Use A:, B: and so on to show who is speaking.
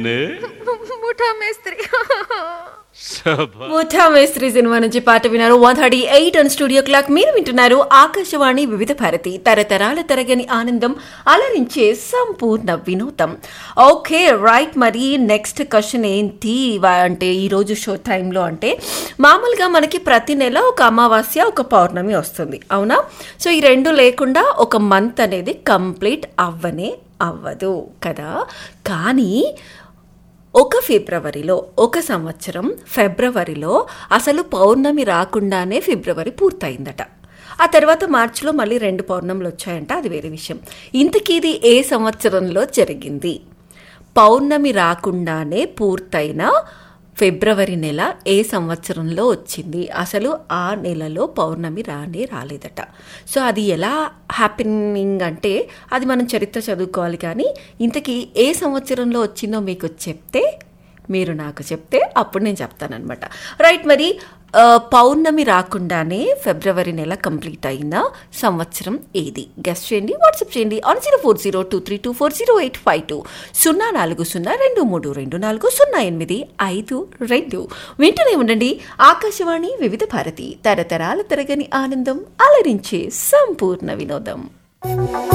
A: నిన్ను
B: ముఠా మేస్త్రి
A: శభా
C: ముఠా మేస్త్రి సినిమా నుంచి పాట విన్నారు one thirty eight and studio clock మీరు వింటున్నారు ఆకాశవాణి వివిధ భారతి తరతరాల తరగని ఆనందం అలరించే సంపూర్ణ వినోదం ఓకే రైట్ మరి నెక్స్ట్ క్వశ్చన్ ఏంటి వా- అంటే ఈరోజు షో టైంలో అంటే మామూలుగా మనకి ప్రతి నెల ఒక అమావాస్య ఒక పౌర్ణమి వస్తుంది అవునా సో ఈ రెండు లేకుండా ఒక మంత్ అనేది కంప్లీట్ అవ్వనే అవ్వదు కదా కానీ ఒక ఫిబ్రవరిలో ఒక సంవత్సరం ఫిబ్రవరిలో అసలు పౌర్ణమి రాకుండానే ఫిబ్రవరి పూర్తయిందట ఆ తర్వాత మార్చిలో మళ్ళీ రెండు పౌర్ణములు వచ్చాయంట అది వేరే విషయం ఇంతకీ ఇది ఏ సంవత్సరంలో జరిగింది పౌర్ణమి రాకుండానే పూర్తయిన ఫిబ్రవరి నెల ఏ సంవత్సరంలో వచ్చింది అసలు ఆ నెలలో పౌర్ణమి రానే రాలేదట సో అది ఎలా హ్యాపెనింగ్ అంటే అది మనం చరిత్ర చదువుకోవాలి కానీ ఇంతకీ ఏ సంవత్సరంలో వచ్చిందో మీకు చెప్తే మీరు నాకు చెప్తే అప్పుడు నేను చెప్తానమాట రైట్ మరి ఆ, పౌర్ణమి రాకుండానే ఫిబ్రవరి నెల కంప్లీట్ అయిన సంవత్సరం ఏది గెస్ట్ చేయండి వాట్సాప్ చేయండి on zero four zero two three two four zero eight five two సున్నా నాలుగు సున్నా రెండు మూడు రెండు నాలుగు సున్నా ఎనిమిది ఐదు రెండు వింటూనే ఉండండి ఆకాశవాణి వివిధ భారతి తరతరాల తరగని ఆనందం అలరించే సంపూర్ణ వినోదం